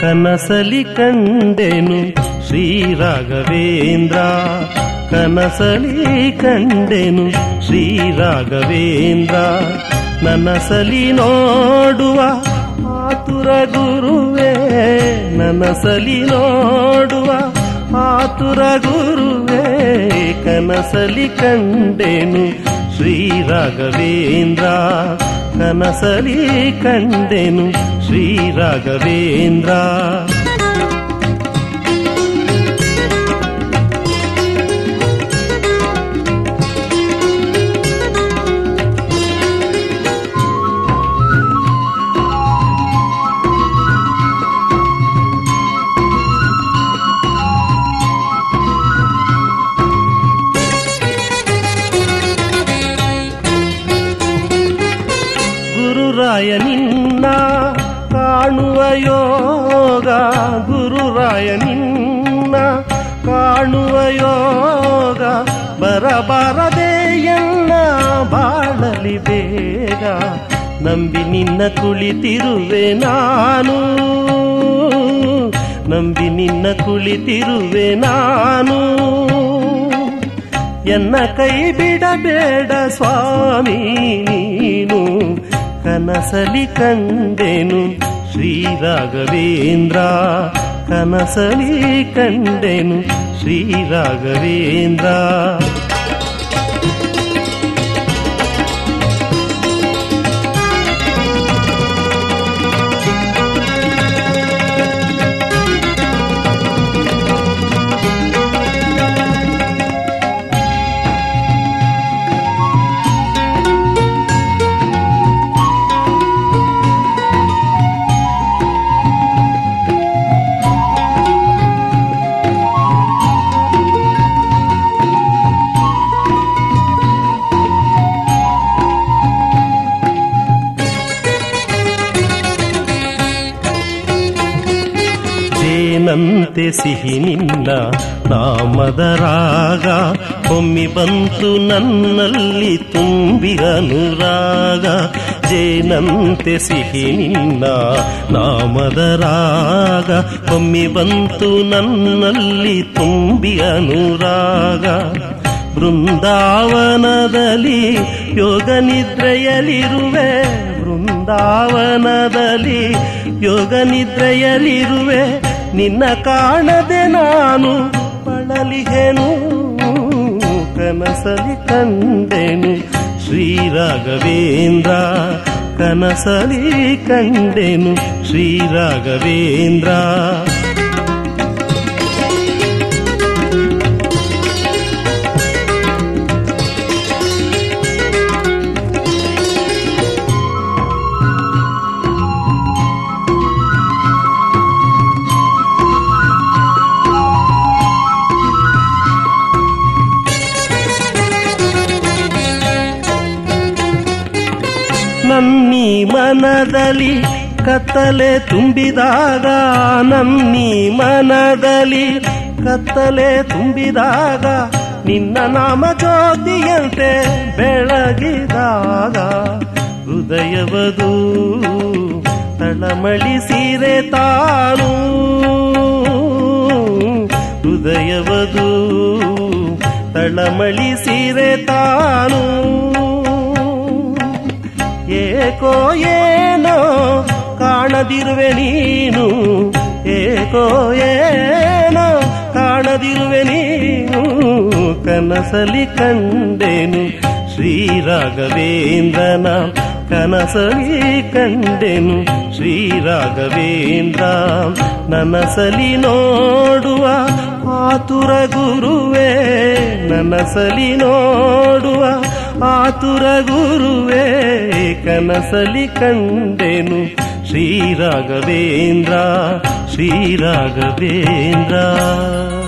ಕನಸಲಿ ಕಂಡೆನು ಶ್ರೀ ರಾಘವೇಂದ್ರ ಕನಸಲಿ ಕಂಡೆನು ಶ್ರೀ ರಾಘವೇಂದ್ರ ನನಸಲಿ ನೋಡುವ ಆತುರ ಗುರುವೇ ನನಸಲಿ ನೋಡುವ ಆತುರ ಗುರುವೇ ಕನಸಲಿ ಕಂಡೆನು ಶ್ರೀ ರಾಘವೇಂದ್ರ ಕನಸಲಿ ಕಂಡೆನು ಶ್ರೀ ರಾಘವೇಂದ್ರ ಗುರುರಾಯ ನಿನ್ನ ಕಾಣುವ ಯೋಗ ಗುರುರಾಯ ನಿನ್ನ ಕಾಣುವ ಯೋಗ ಬರಬಾರದೆ ಎಲ್ಲ ಬಾಳಲಿ ಬೇಗ ನಂಬಿ ನಿನ್ನ ಕುಳಿತಿರುವೆ ನಾನು ನಂಬಿ ನಿನ್ನ ಕುಳಿತಿರುವೆ ನಾನು ಎನ್ನ ಕೈ ಬಿಡಬೇಡ ಸ್ವಾಮಿ ನೀನು ಕನಸಲಿ ಕಂಡೆನು ಶ್ರೀ ರಾಘವೇಂದ್ರ ಕನಸಲಿ ಕಂಡೆನು ಶ್ರೀ ರಾಘವೇಂದ್ರ ಜೇನಂತೆ ಸಿಹಿ ನಿನ್ನ ನಾಮದ ರಾಗ ಒಮ್ಮಿ ಬಂತು ನನ್ನಲ್ಲಿ ತುಂಬಿ ಅನುರಾಗ ಜೇನಂತೆ ಸಿಹಿ ನಿನ್ನ ನಾಮದ ರಾಗ ಒಮ್ಮಿ ಬಂತು ನನ್ನಲ್ಲಿ ತುಂಬಿ ಅನುರಾಗ ಬೃಂದಾವನದಲ್ಲಿ ಯೋಗ ನಿದ್ರೆಯಲಿರುವೆ ಬೃಂದಾವನದಲ್ಲಿ ಯೋಗ ನಿದ್ರೆಯಲಿರುವೆ ನಿನ್ನ ಕಾಣದೆ ನಾನು ಬಳಲಿಹೆನು ಕನಸಲಿ ಕಂಡೆನು ಶ್ರೀ ರಾಘವೇಂದ್ರ ಕನಸಲಿ ಕಂಡೆನು ಶ್ರೀ ರಾಘವೇಂದ್ರ ನನ್ನೀ ಮನದಲ್ಲಿ ಕತ್ತಲೆ ತುಂಬಿದಾಗ ನನ್ನೀ ಮನದಲ್ಲಿ ಕತ್ತಲೆ ತುಂಬಿದಾಗ ನಿನ್ನ ನಾಮ ಜ್ಯೋತಿಯಂತೆ ಬೆಳಗಿದಾಗ ಹೃದಯವದು ತಳಮಳಿಸಿರೆ ತಾನು ಹೃದಯವದು ತಳಮಳಿಸಿರೆ ತಾನು ಏಕೋ ಏನೋ ಕಾಣದಿರುವೆ ನೀನು ಏಕೋ ಏನೋ ಕಾಣದಿರುವೆ ನೀನು ಕನಸಲಿ ಕಂಡೆನು ಶ್ರೀ ರಾಘವೇಂದ್ರನ ಕನಸಲಿ ಕಂಡೆನು ಶ್ರೀ ರಾಘವೇಂದ್ರ ನನಸಲಿ ನೋಡುವ ಆತುರ ಗುರುವೇ ನನಸಲಿ ನೋಡುವ ಆತುರ ಗುರುವೇ ಕನಸಲಿ ಕಂಡೆನು ಶ್ರೀ ರಾಘವೇಂದ್ರ ಶ್ರೀ ರಾಘವೇಂದ್ರ